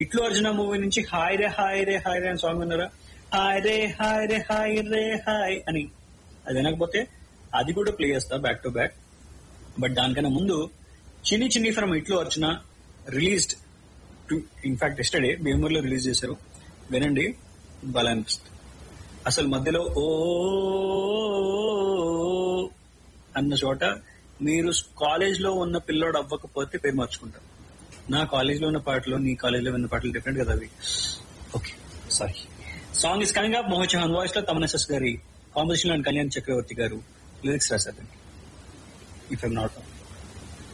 ఇట్లు అర్జున మూవీ నుంచి హాయ్ రే హాయ్ రే హాయ్ రే అని సాంగ్ విన్నారా హాయ్ రే హాయ్ రే హాయ్ రే హాయ్ అని అది వినకపోతే అది కూడా ప్లే చేస్తా బ్యాక్ టు బ్యాక్ బట్ దానికన్నా ముందు చిన్ని చిన్ని from Itlu Archana released in fact yesterday బేమూర్లో రిలీజ్ చేశారు వినండి బాగా అనిపిస్తుంది అసలు మధ్యలో ఓ అన్న చోట మీరు కాలేజ్ లో ఉన్న పిల్లోడు అవ్వకపోతే పేరు మార్చుకుంటారు నా కాలేజ్ లో ఉన్న పాటలు నీ కాలేజ్ లో ఉన్న పాటలు డిఫరెంట్ కదా అవి okay sorry song is coming up Mohan Chauhan voice లో తమన్ ఎస్ఎస్ గారి కాంపోజిషన్ లో కళ్యాణ్ చక్రవర్తి గారు లిరిక్స్ రాశారు ఇఫ్ ఐమ్ నాట్